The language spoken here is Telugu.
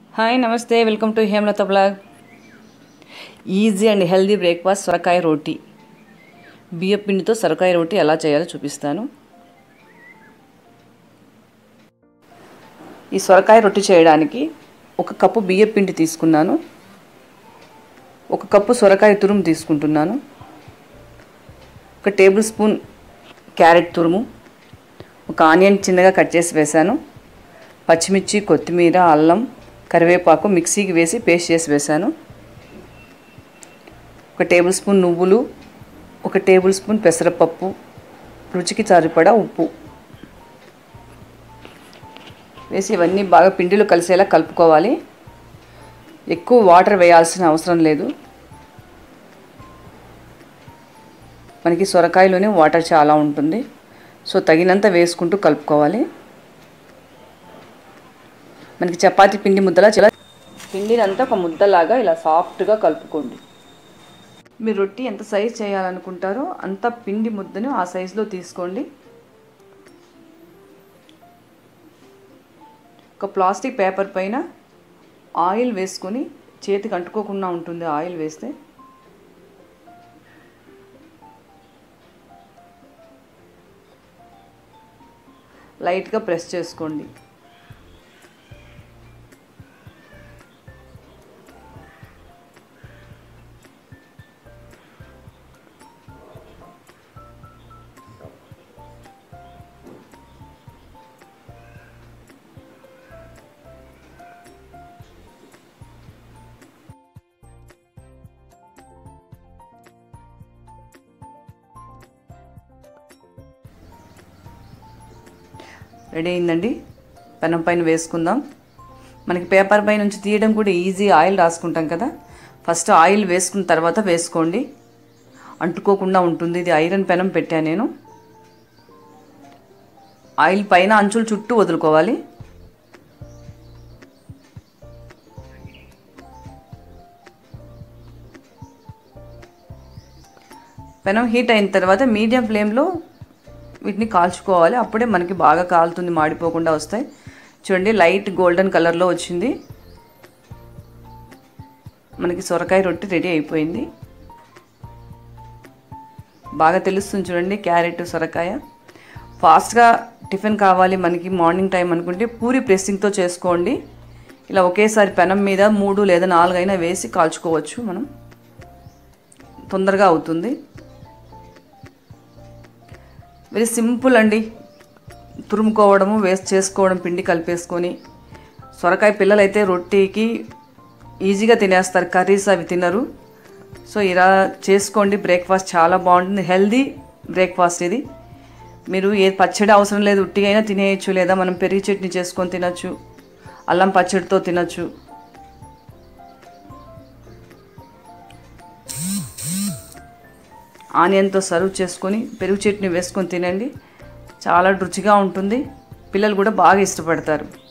హాయ్ నమస్తే welcome to Hemalatha blog easy and healthy breakfast సొరకాయ రోటీ బియ్య పిండితో సొరకాయ రోటీ ఎలా చేయాలో చూపిస్తాను ఈ సొరకాయ రొట్టి చేయడానికి ఒక కప్పు బియ్య పిండి తీసుకున్నాను ఒక కప్పు సొరకాయ తురుము తీసుకుంటున్నాను ఒక టేబుల్ స్పూన్ క్యారెట్ తురుము ఒక ఆనియన్ చిన్నగా కట్ చేసి వేశాను పచ్చిమిర్చి కొత్తిమీర అల్లం కరివేపాకు మిక్సీకి వేసి పేస్ట్ చేసి వేశాను ఒక టేబుల్ స్పూన్ నువ్వులు ఒక టేబుల్ స్పూన్ పెసరపప్పు రుచికి సరిపడా ఉప్పు వేసి ఇవన్నీ బాగా పిండిలో కలిసేలా కలుపుకోవాలి ఎక్కువ వాటర్ వేయాల్సిన అవసరం లేదు మనకి సొరకాయలోనే వాటర్ చాలా ఉంటుంది సో తగినంత వేసుకుంటూ కలుపుకోవాలి మనకి చపాతీ పిండి ముద్దలా చాలా పిండిని అంతా ఒక ముద్దలాగా ఇలా సాఫ్ట్గా కలుపుకోండి మీరు రొట్టి ఎంత సైజ్ చేయాలనుకుంటారో అంత పిండి ముద్దను ఆ సైజులో తీసుకోండి ఒక ప్లాస్టిక్ పేపర్ పైన ఆయిల్ వేసుకొని చేతికి అంటుకోకుండా ఉంటుంది ఆయిల్ వేస్తే లైట్గా ప్రెస్ చేసుకోండి రెడీ అయిందండి పెనం పైన వేసుకుందాం మనకి పేపర్ పై నుంచి తీయడం కూడా ఈజీ ఆయిల్ రాసుకుంటాం కదా ఫస్ట్ ఆయిల్ వేసుకున్న తర్వాత వేసుకోండి అంటుకోకుండా ఉంటుంది ఇది ఐరన్ పెనం పెట్టాను నేను ఆయిల్ పైన అంచులు చుట్టూ వదులుకోవాలి పెనం హీట్ అయిన తర్వాత మీడియం ఫ్లేమ్లో వీటిని కాల్చుకోవాలి అప్పుడే మనకి బాగా కాలుతుంది మాడిపోకుండా వస్తాయి చూడండి లైట్ గోల్డెన్ కలర్లో వచ్చింది మనకి సొరకాయ రొట్టి రెడీ అయిపోయింది బాగా తెలుస్తుంది చూడండి క్యారెట్ సొరకాయ ఫాస్ట్గా టిఫిన్ కావాలి మనకి మార్నింగ్ టైం అనుకుంటే పూరి ప్రెస్సింగ్తో చేసుకోండి ఇలా ఒకేసారి పెనం మీద మూడు లేదా నాలుగు అయినా వేసి కాల్చుకోవచ్చు మనం తొందరగా అవుతుంది వెరీ సింపుల్ అండి తురుముకోవడము వేస్ట్ చేసుకోవడం పిండి కలిపేసుకొని సొరకాయ పిల్లలైతే రొట్టెకి ఈజీగా తినేస్తారు కర్రీస్ అవి తినరు సో ఇలా చేసుకోండి బ్రేక్ఫాస్ట్ చాలా బాగుంటుంది హెల్దీ బ్రేక్ఫాస్ట్ ఇది మీరు ఏ పచ్చడి అవసరం లేదు ఉట్టిగా అయినా తినేయచ్చు లేదా మనం పెరుగు చట్నీ చేసుకొని తినచ్చు అల్లం పచ్చడితో తినచ్చు ఆనియన్తో సర్వ్ చేసుకొని పెరుగు చట్నీ వేసుకొని తినండి చాలా రుచిగా ఉంటుంది పిల్లలు కూడా బాగా ఇష్టపడతారు